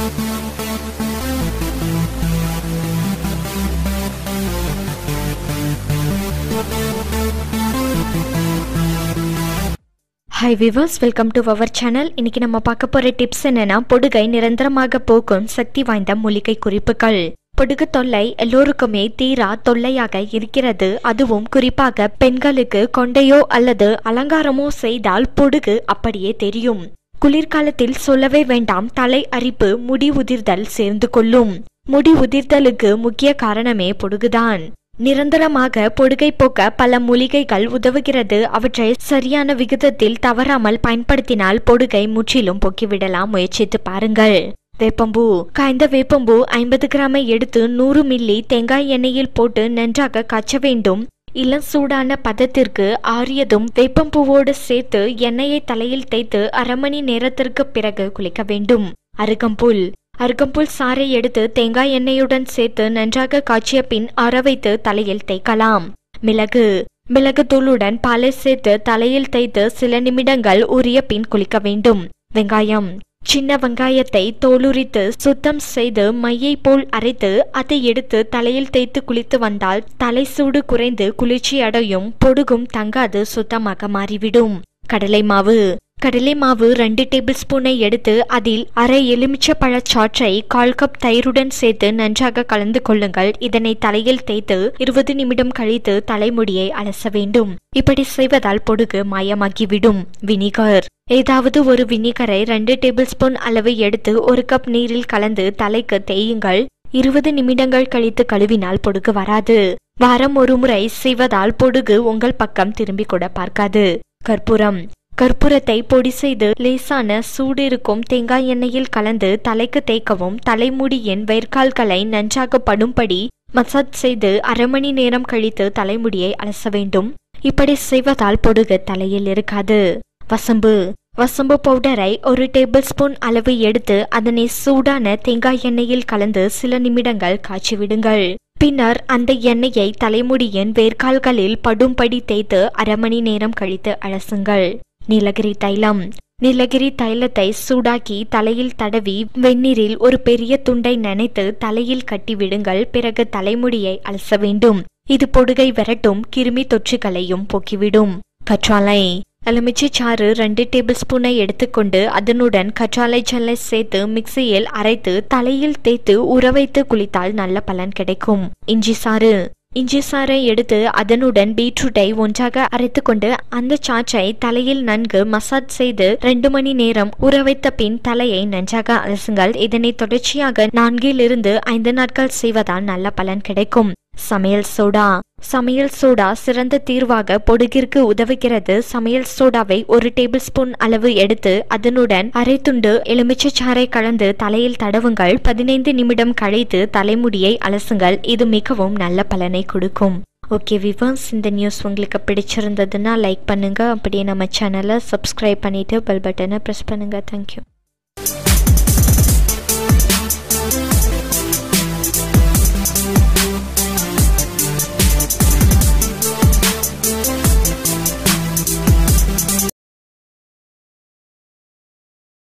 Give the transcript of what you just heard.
hi viewers welcome to our channel இன்னைக்கு நம்ம பார்க்க போற டிப்ஸ் என்னன்னா பொடுகை நிரந்தரமாக போக்கும் சக்தி வாய்ந்த மூலிகை குறிப்புகள் பொடுகு தொல்லை எல்லோருக்குமே தீரா தொல்லையாக இருக்கிறது அதுவும் குறிப்பாக பெண்களுக்கு கொண்டையோ அல்லது அலங்காரமோ செய்தால் பொடுகு அப்படியே தெரியும் குளிர்காலத்தில் சொல்லவே வேண்டாம் தலை அரிப்பு முடி உதிர்தல் சேர்ந்து கொள்ளும் முடி உதிர்தலுக்கு முக்கிய காரணமே பொடுகுதான் நிரந்தரமாக பொடுகை போக்க பல மூலிகைகள் உதவுகிறது அவற்றை சரியான விகிதத்தில் தவறாமல் பயன்படுத்தினால் பொடுகை முற்றிலும் போக்கிவிடலாம் முயற்சித்து பாருங்கள் வேப்பம்பூ காய்ந்த வேப்பம்பூ ஐம்பது கிராமை எடுத்து நூறு மில்லி தேங்காய் எண்ணெயில் போட்டு நன்றாக காய்ச்ச வேண்டும் இளம் சூடான பதத்திற்கு ஆறியதும் வேப்பம்பூவோடு சேர்த்து எண்ணெயை தலையில் தேய்த்து அரை மணி நேரத்திற்கு பிறகு குளிக்க வேண்டும் அருகம்புல் அருகம்புல் சாறை எடுத்து தேங்காய் எண்ணெயுடன் சேர்த்து நன்றாக காய்ச்சிய பின் அற வைத்து தலையில் தேய்க்கலாம் மிளகு மிளகு தூளுடன் பாலை சேர்த்து தலையில் தேய்த்து சில நிமிடங்கள் உரிய பின் குளிக்க வேண்டும் வெங்காயம் சின்ன வெங்காயத்தை தோலுரித்து சுத்தம் செய்து மையை போல் அரைத்து அதை எடுத்து தலையில் தேய்த்து குளித்து வந்தால் தலை சூடு குறைந்து குளிர்ச்சி அடையும் பொடுகும் தங்காது சுத்தமாக மாறிவிடும் கடலை மாவு கடலை மாவு ரெண்டு டேபிள் ஸ்பூனை எடுத்து அதில் அரை எலுமிச்சை பழச்சாற்றை கால் கப் தயிருடன் சேர்த்து நன்றாக கலந்து கொள்ளுங்கள் இதனை தலையில் தேய்த்து இருபது நிமிடம் கழித்து தலைமுடியை அலச வேண்டும் இப்படி செய்வதால் பொடுகு மாயமாகிவிடும் வினிகர் ஏதாவது ஒரு வினிகரை ரெண்டு டேபிள் ஸ்பூன் அளவு எடுத்து ஒரு கப் நீரில் கலந்து தலைக்கு தேயுங்கள் இருபது நிமிடங்கள் கழித்து கழுவினால் பொடுகு வராது வாரம் ஒரு முறை செய்வதால் பொடுகு உங்கள் பக்கம் திரும்பி கூட பார்க்காது கற்பூரம் கற்பூரத்தை பொடி செய்து லேசான சூடு இருக்கும் தேங்காய் எண்ணெயில் கலந்து தலைக்கு தேய்க்கவும் தலைமுடியின் வேர்க்கால்களை நன்றாக படும்படி மசாஜ் செய்து அரை மணி நேரம் கழித்து தலைமுடியை அலச வேண்டும் இப்படி செய்வதால் பொடுகு தலையில் இருக்காது வசம்பு வசம்பு பவுடரை ஒரு டேபிள் ஸ்பூன் அளவு எடுத்து அதனை சூடான தேங்காய் எண்ணெயில் கலந்து சில நிமிடங்கள் காய்ச்சி விடுங்கள் பின்னர் அந்த எண்ணெயை தலைமுடியின் வேர்க்கால்களில் படும்படி தேய்த்து அரை மணி நேரம் கழித்து அலசுங்கள் நீலகிரி தைலம் நீலகிரி தைலத்தை சூடாக்கி தலையில் தடவி வெந்நீரில் ஒரு பெரிய துண்டை நனைத்து தலையில் கட்டி விடுங்கள் பிறகு தலைமுடியை அலச வேண்டும் இது பொடுகை விரட்டும் கிருமி தொற்றுகளையும் போக்கிவிடும் கற்றாழை எலுமிச்சை சாறு ரெண்டு டேபிள் ஸ்பூனை எடுத்துக்கொண்டு அதனுடன் கற்றாழை ஜல்லை சேர்த்து மிக்சியில் அரைத்து தலையில் தேய்த்து உற வைத்து குளித்தால் நல்ல பலன் கிடைக்கும் இஞ்சி சாறு இஞ்சி சாறை எடுத்து அதனுடன் பீட்ரூட்டை ஒன்றாக அரைத்து கொண்டு அந்த சாற்றை தலையில் நன்கு மசாஜ் செய்து ரெண்டு மணி நேரம் ஊற வைத்த பின் தலையை நன்றாக அலசுங்கள் இதனை தொடர்ச்சியாக நான்கிலிருந்து ஐந்து நாட்கள் செய்வதால் நல்ல பலன் கிடைக்கும் சமையல் சோடா சமையல் சோடா சிறந்த தீர்வாக பொடுகிற்கு உதவுகிறது சமையல் சோடாவை ஒரு டேபிள் ஸ்பூன் அளவு எடுத்து அதனுடன் அரை துண்டு எலுமிச்சை சாறை கலந்து தலையில் தடவுங்கள் பதினைந்து நிமிடம் கழித்து தலைமுடியை அலசுங்கள் இது மிகவும் நல்ல பலனை கொடுக்கும் ஓகே விவர்ஸ் இந்த நியூஸ் உங்களுக்கு பிடிச்சிருந்ததுன்னா லைக் பண்ணுங்க அப்படியே நம்ம சேனலை சப்ஸ்கிரைப் பண்ணிட்டு பெல் பட்டனை ப்ரெஸ் பண்ணுங்க தேங்க்யூ